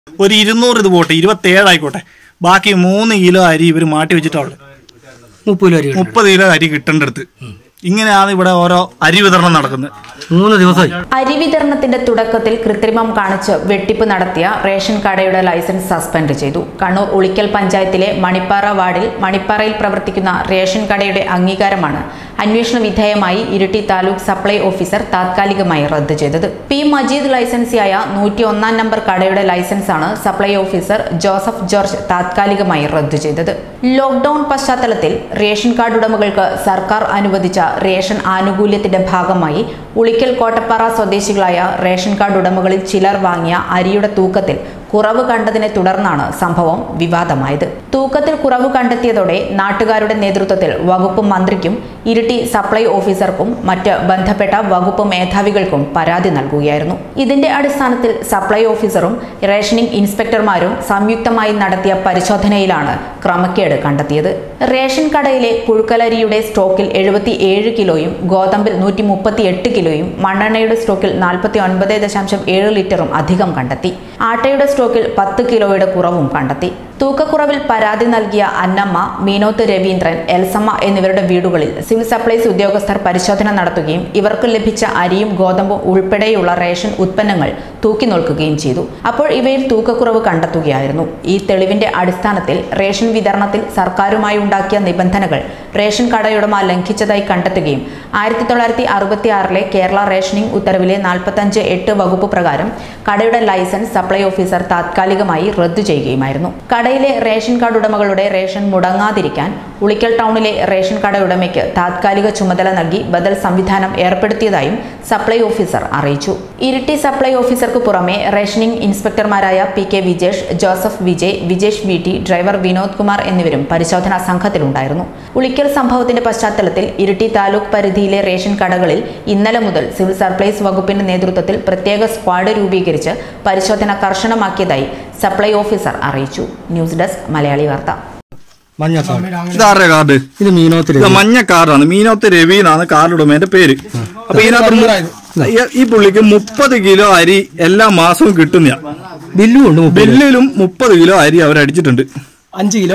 ഒരു ഇരുന്നൂറ് ഇത് പോട്ടെ ഇരുപത്തേഴ് ആയിക്കോട്ടെ ബാക്കി മൂന്ന് കിലോ അരി ഇവർ മാറ്റി വെച്ചിട്ടുള്ളത് മുപ്പത് രൂപ അരി മുപ്പത് കിലോ അരി കിട്ടേണ്ടടുത്ത് ഇങ്ങനെയാണ് ഇവിടെ ഓരോ അരി വിതരണം നടക്കുന്നത് മൂന്ന് ദിവസമായി അരി വിതരണത്തിന്റെ തുടക്കത്തിൽ കൃത്രിമം കാണിച്ച് വെട്ടിപ്പ് നടത്തിയ റേഷൻ കടയുടെ ലൈസൻസ് സസ്പെൻഡ് ചെയ്തു കണ്ണൂർ ഉളിക്കൽ പഞ്ചായത്തിലെ മണിപ്പാറ വാർഡിൽ മണിപ്പാറയിൽ പ്രവർത്തിക്കുന്ന റേഷൻ കടയുടെ അംഗീകാരമാണ് അന്വേഷണ വിധേയമായി ഇരിട്ടി താലൂക്ക് സപ്ലൈ ഓഫീസർ താത്കാലികമായി റദ്ദു ചെയ്തത് പി മജീദ് ലൈസൻസിയായ നൂറ്റി ഒന്നാം നമ്പർ കടയുടെ ലൈസൻസാണ് സപ്ലൈ ഓഫീസർ ജോസഫ് ജോർജ് താത്കാലികമായി റദ്ദു ചെയ്തത് ലോക്ഡൌൺ പശ്ചാത്തലത്തിൽ റേഷൻ കാർഡ് ഉടമകൾക്ക് സർക്കാർ അനുവദിച്ച റേഷൻ ആനുകൂല്യത്തിന്റെ ഭാഗമായി ഉളിക്കൽ കോട്ടപ്പാറ സ്വദേശികളായ റേഷൻ കാർഡ് ഉടമകളിൽ ചിലർ വാങ്ങിയ അരിയുടെ തൂക്കത്തിൽ കുറവ് കണ്ടതിനെ തുടർന്നാണ് സംഭവം വിവാദമായത് തൂക്കത്തിൽ കുറവ് കണ്ടെത്തിയതോടെ നാട്ടുകാരുടെ നേതൃത്വത്തിൽ വകുപ്പ് മന്ത്രിക്കും ഇരിട്ടി സപ്ലൈ ഓഫീസർക്കും മറ്റ് ബന്ധപ്പെട്ട വകുപ്പ് മേധാവികൾക്കും പരാതി നൽകുകയായിരുന്നു ഇതിന്റെ അടിസ്ഥാനത്തിൽ സപ്ലൈ ഓഫീസറും റേഷനിംഗ് ഇൻസ്പെക്ടർമാരും സംയുക്തമായി നടത്തിയ പരിശോധനയിലാണ് ക്രമക്കേട് കണ്ടെത്തിയത് റേഷൻ കടയിലെ പുഴുക്കലരിയുടെ സ്റ്റോക്കിൽ എഴുപത്തി ഏഴ് കിലോയും ഗോതമ്പിൽ നൂറ്റി മുപ്പത്തി എട്ട് കിലോയും മണ്ണെണ്ണയുടെ സ്റ്റോക്കിൽ നാൽപ്പത്തി ഒൻപത് ദശാംശം ഏഴ് ലിറ്ററും അധികം കണ്ടെത്തി ആട്ടയുടെ സ്റ്റോക്കിൽ പത്ത് കിലോയുടെ കുറവും കണ്ടെത്തി തൂക്കക്കുറവിൽ പരാതി നൽകിയ അന്നമ്മ മീനോത്ത് രവീന്ദ്രൻ എൽസമ്മ എന്നിവരുടെ വീടുകളിൽ സിവിൽ സപ്ലൈസ് ഉദ്യോഗസ്ഥർ പരിശോധന നടത്തുകയും ഇവർക്ക് ലഭിച്ച അരിയും ഗോതമ്പും ഉൾപ്പെടെയുള്ള റേഷൻ ഉത്പന്നങ്ങൾ തൂക്കി നോക്കുകയും ചെയ്തു അപ്പോൾ ഇവയിൽ തൂക്കക്കുറവ് കണ്ടെത്തുകയായിരുന്നു ഈ തെളിവിന്റെ അടിസ്ഥാനത്തിൽ റേഷൻ വിതരണത്തിൽ സർക്കാരുമായി ഉണ്ടാക്കിയ നിബന്ധനകൾ റേഷൻ കടയുടമ ലംഘിച്ചതായി കണ്ടെത്തുകയും ആയിരത്തി തൊള്ളായിരത്തി അറുപത്തി ആറിലെ കേരള റേഷനിംഗ് ഉത്തരവിലെ നാൽപ്പത്തഞ്ച് എട്ട് വകുപ്പ് പ്രകാരം കടയുടെ ലൈസൻസ് സപ്ലൈ ഓഫീസർ താത്കാലികമായി റദ്ദു ചെയ്യുകയുമായിരുന്നു കടയിലെ റേഷൻ കാർഡ് ഉടമകളുടെ റേഷൻ മുടങ്ങാതിരിക്കാൻ ഉളിക്കൽ ടൗണിലെ റേഷൻ കട ഉടമയ്ക്ക് താത്കാലിക ചുമതല നൽകി ബദൽ സംവിധാനം ഏർപ്പെടുത്തിയതായും സപ്ലൈ ഓഫീസർ അറിയിച്ചു ഇരിട്ടി സപ്ലൈ ഓഫീസർക്ക് പുറമെ റേഷനിംഗ് ഇൻസ്പെക്ടർമാരായ P K Vijesh Joseph Vijay Vijesh V T driver Vinod Kumar എന്നിവരും പരിശോധനാ സംഘത്തിലുണ്ടായിരുന്നു ഉളിക്കൽ സംഭവത്തിന്റെ പശ്ചാത്തലത്തിൽ ഇരിട്ടി താലൂക്ക് പരിധിയിലെ റേഷൻ കടകളിൽ ഇന്നലെ മുതൽ സിവിൽ സപ്ലൈസ് വകുപ്പിന്റെ നേതൃത്വത്തിൽ പ്രത്യേക സ്ക്വാഡ് രൂപീകരിച്ച് പരിശോധന കർശനമാക്കിയതായി സപ്ലൈ ഓഫീസർ അറിയിച്ചു ന്യൂസ് ഡെസ്ക് മലയാളി വാർത്ത മഞ്ഞ കാർഡ് ഇതാരുടെ കാർഡ് ഇത് മീനോത്തിൽ ഇത് മഞ്ഞ കാർഡാണ് മീനോത്ത് രവി എന്നാണ് കാർഡ് ഉടമേന്റെ പേര് അപ്പൊ ഇതിനകത്ത് മു- ഈ- ഈ പുള്ളിക്ക് മുപ്പത് കിലോ അരി എല്ലാ മാസവും കിട്ടുന്ന ബില്ലും ഉണ്ട് മുപ്പത് ബില്ലിലും മുപ്പത് കിലോ അരി അവരടിച്ചിട്ടുണ്ട് അഞ്ച് കിലോ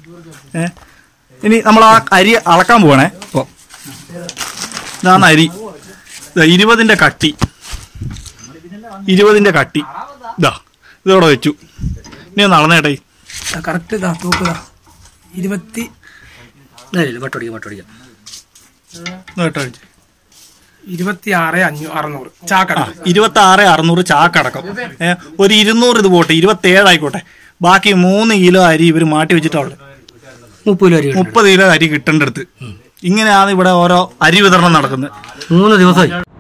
ഏ? ഇനി നമ്മൾ ആ അരി അളക്കാൻ പോകണേ ഇപ്പൊ ഇതാണ് അരി ദാ ഇരുപതിന്റെ കട്ടി ഇരുപതിന്റെ കട്ടി ഇതാ ഇതോടെ വെച്ചു ഇനി ഒന്ന് അളന്നേട്ടെ കറക്റ്റ് ഇതാ തൂക്കുക ഇരുപത്തി വട്ടോടിക്കാം വട്ടോടിക്കാം കേട്ടോ ഇരുപത്തി ആറ് അഞ്ഞൂ അറുന്നൂറ് ചാക്കട ഇരുപത്തി ആറ് അറുന്നൂറ് ചാക്കടക്കം ഏ, ഒരു ഇരുന്നൂറ് ഇത് പോട്ടെ ഇരുപത്തി ആയിക്കോട്ടെ ബാക്കി മൂന്ന് കിലോ അരി ഇവർ മാറ്റി വെച്ചിട്ടുള്ളത് മുപ്പത് രൂപ അരി കിട്ടും. മുപ്പത് കിലോ അരി കിട്ടേണ്ടടുത്ത് ഇങ്ങനെയാണ് ഇവിടെ ഓരോ അരി വിതരണം നടക്കുന്നത് മൂന്ന് ദിവസമായി